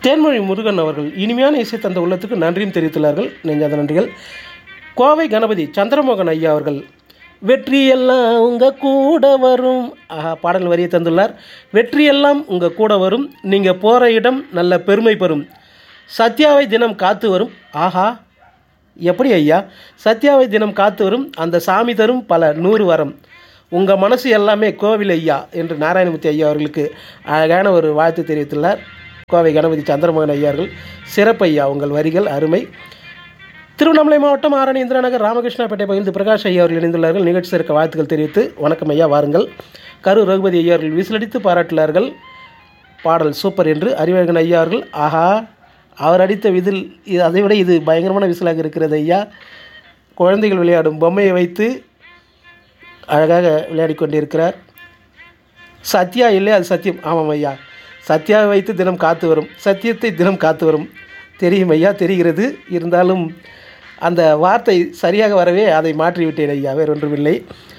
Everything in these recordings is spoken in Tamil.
தேன்மொழி முருகன் அவர்கள் இனிமையான இசை தந்த உள்ளத்துக்கு நன்றியும் தெரிவித்துள்ளார்கள் நெஞ்சாத நன்றிகள் கோவை கணபதி சந்திரமோகன் ஐயா அவர்கள் வெற்றியெல்லாம் உங்கள் கூட வரும் ஆஹா பாடல் வரியை தந்துள்ளார் வெற்றியெல்லாம் உங்கள் கூட வரும் நீங்கள் போகிற இடம் நல்ல பெருமை பெறும் சத்யாவை தினம் காத்து வரும் ஆஹா எப்படி ஐயா சத்யாவை தினம் காத்து வரும் அந்த சாமி தரும் பல நூறு வரம் உங்கள் மனசு எல்லாமே கோவில் ஐயா என்று நாராயணமூர்த்தி ஐயா அவர்களுக்கு அழகான ஒரு வாழ்த்து தெரிவித்துள்ளார் கோவை கணபதி சந்திரமோகன் ஐயா அவர்கள் சிறப்பு ஐயா உங்கள் வரிகள் அருமை திருவண்ணாமலை மாவட்டம் ஆரணி இந்திராநகர் ராமகிருஷ்ணாப்பேட்டை பகிர்ந்து பிரகாஷ் ஐயா அவர்கள் இணைந்துள்ளார்கள் நிகழ்ச்சி சிறக்க வாழ்த்துக்கள் தெரிவித்து வணக்கம் ஐயா வாருங்கள் கரூர் ரகுபதி ஐயா அவர்கள் விசிலடித்து பாராட்டினார்கள் பாடல் சூப்பர் என்று அறிவழகன் ஐயா அவர்கள் ஆஹா அவர் அடித்த விதில் இது அதை விட இது பயங்கரமான விசிலாக இருக்கிறது ஐயா குழந்தைகள் விளையாடும் பொம்மையை வைத்து அழகாக விளையாடி கொண்டிருக்கிறார் சத்யா இல்லை அது சத்தியம் ஆமாம் ஐயா சத்யாவை வைத்து தினம் காத்து வரும் சத்தியத்தை தினம் காத்து வரும் தெரியும் ஐயா தெரிகிறது இருந்தாலும் அந்த வார்த்தை சரியாக வரவே அதை மாற்றிவிட்டேன் ஐயா வேறொன்றுமில்லை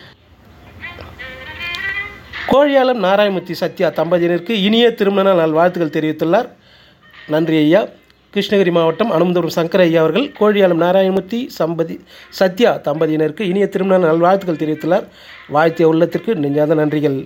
கோழியாளம் நாராயணமூர்த்தி சத்யா தம்பதியினருக்கு இனிய திருமண நாள் வாழ்த்துக்கள் தெரிவித்துள்ளார் நன்றி ஐயா கிருஷ்ணகிரி மாவட்டம் அனுமந்தபுரம் சங்கர ஐயா அவர்கள் கோழியாளம் நாராயணமூர்த்தி சம்பதி சத்யா தம்பதியினருக்கு இனிய திருமண நாள் வாழ்த்துக்கள் தெரிவித்துள்ளார் வாழ்த்திய உள்ளத்திற்கு நெஞ்சாத நன்றிகள்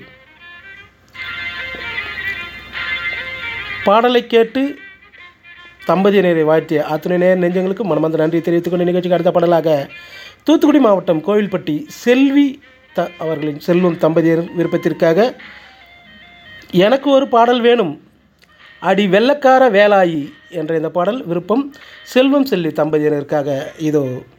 பாடலை கேட்டு தம்பதியினரை வாழ்த்திய அத்துணை நேர நெஞ்சங்களுக்கு மனமார்ந்த நன்றி தெரிவித்துக் கொண்ட நிகழ்ச்சிக்கு அடுத்த பாடலாக தூத்துக்குடி மாவட்டம் கோவில்பட்டி செல்வி த அவர்களின் செல்வம் தம்பதியர் விருப்பத்திற்காக எனக்கு ஒரு பாடல் வேணும் அடி வெள்ளக்கார வேலாயி என்ற இந்த பாடல் விருப்பம் செல்வம் செல்வி தம்பதியினருக்காக இதோ